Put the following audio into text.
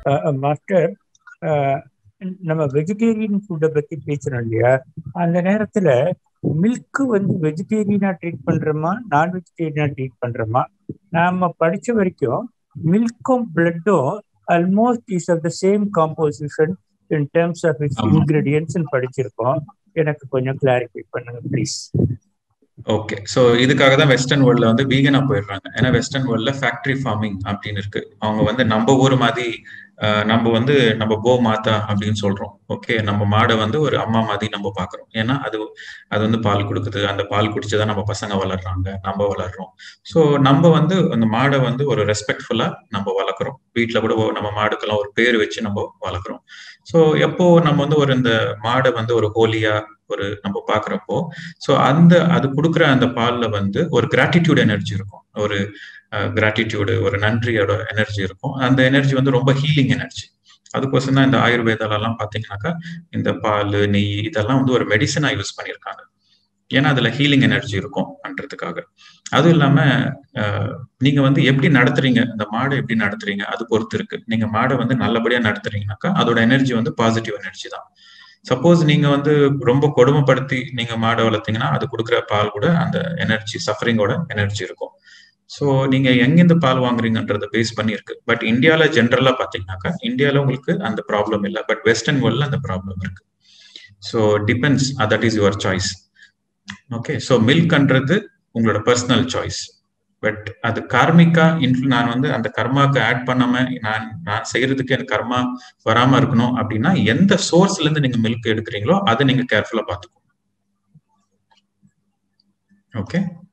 master நம்ம vegetarian ஃபுட்டை பத்தி பேசுறோம் இல்லையா அந்த நேரத்துல மில்க் வந்து வெஜிடேரியனா ட்ரீட் பண்றோமா நான் வெஜிடேரியனா ட்ரீட் பண்றோமா நாம படிச்ச வரைக்கும் மில்க்கும் பிளட்டும் almost is of the same composition in terms of its ingredients படிச்சிருக்கோம் எனக்கு கொஞ்சம் கிளாரிஃபை பண்ணுங்க ப்ளீஸ் ஓகே ஸோ இதுக்காக தான் வெஸ்டர்ன் வேர்ல்ட்ல வந்து வீகனா போயிடுறாங்க ஏன்னா வெஸ்டர்ன் வேர்ல்ட்ல ஃபேக்டரி ஃபார்மிங் அப்படின்னு இருக்கு அவங்க வந்து நம்ம ஊர் மாதிரி நம்ம வந்து நம்ம கோ மாதா அப்படின்னு சொல்றோம் ஓகே நம்ம மாடை வந்து ஒரு அம்மா மாதிரி நம்ம பாக்குறோம் ஏன்னா அது அது வந்து பால் கொடுக்குது அந்த பால் குடிச்சுதான் நம்ம பசங்க வளர்றாங்க நம்ம வளர்றோம் ஸோ நம்ம வந்து அந்த மாடை வந்து ஒரு ரெஸ்பெக்ட்ஃபுல்லா நம்ம வளர்க்குறோம் வீட்டில் கூட நம்ம மாடுக்கெல்லாம் ஒரு பேர் வச்சு நம்ம வளர்க்குறோம் ஸோ எப்போ நம்ம வந்து ஒரு இந்த மாடை வந்து ஒரு ஹோலியா ஒரு நம்ம பாக்குறப்போ ஸோ அந்த அது கொடுக்குற அந்த பால்ல வந்து ஒரு கிராட்டிடியூட் எனர்ஜி இருக்கும் ஒரு கிராட்டிடியூடு ஒரு நன்றியோட எனர்ஜி இருக்கும் அந்த எனர்ஜி வந்து ரொம்ப ஹீலிங் எனர்ஜி அதுக்கோசம் தான் இந்த ஆயுர்வேதாலெல்லாம் பார்த்தீங்கன்னாக்கா இந்த பால் நெய் இதெல்லாம் வந்து ஒரு மெடிசனா யூஸ் பண்ணியிருக்காங்க ஏன்னா அதுல ஹீலிங் எனர்ஜி இருக்கும் பண்றதுக்காக அதுவும் இல்லாம நீங்க வந்து எப்படி நடத்துறீங்க இந்த மாடை எப்படி நடத்துறீங்க அது பொறுத்து இருக்கு நீங்க மாடை வந்து நல்லபடியா நடத்துறீங்கனாக்கா அதோட எனர்ஜி வந்து பாசிட்டிவ் எனர்ஜி தான் சப்போஸ் நீங்க வந்து ரொம்ப கொடுமைப்படுத்தி நீங்க மாடை வளர்த்தீங்கன்னா அது கொடுக்குற பால் கூட அந்த எனர்ஜி சஃபரிங்கோட எனர்ஜி இருக்கும் ஸோ நீங்க எங்கிருந்து பால் வாங்குறீங்கன்றத பேஸ் பண்ணி இருக்கு பட் இந்தியால ஜென்ரலா பாத்தீங்கன்னாக்கா இந்தியால உங்களுக்கு அந்த ப்ராப்ளம் இல்லை பட் வெஸ்டர்ன் வேர்ல்ட்ல அந்த ப்ராப்ளம் இருக்கு so depends that is your choice okay so மில்க்ன்றது உங்களோட பர்சனல் சாய்ஸ் பட் அது கார்மிக்கா இன்ஃபு நான் வந்து அந்த கர்மாவுக்கு ஆட் பண்ணாம நான் நான் செய்யறதுக்கு எனக்கு கர்மா வராம இருக்கணும் அப்படின்னா எந்த சோர்ஸ்ல இருந்து நீங்க மில்க் எடுக்கிறீங்களோ அதை நீங்க கேர்ஃபுல்லா பாத்துக்கோங்க ஓகே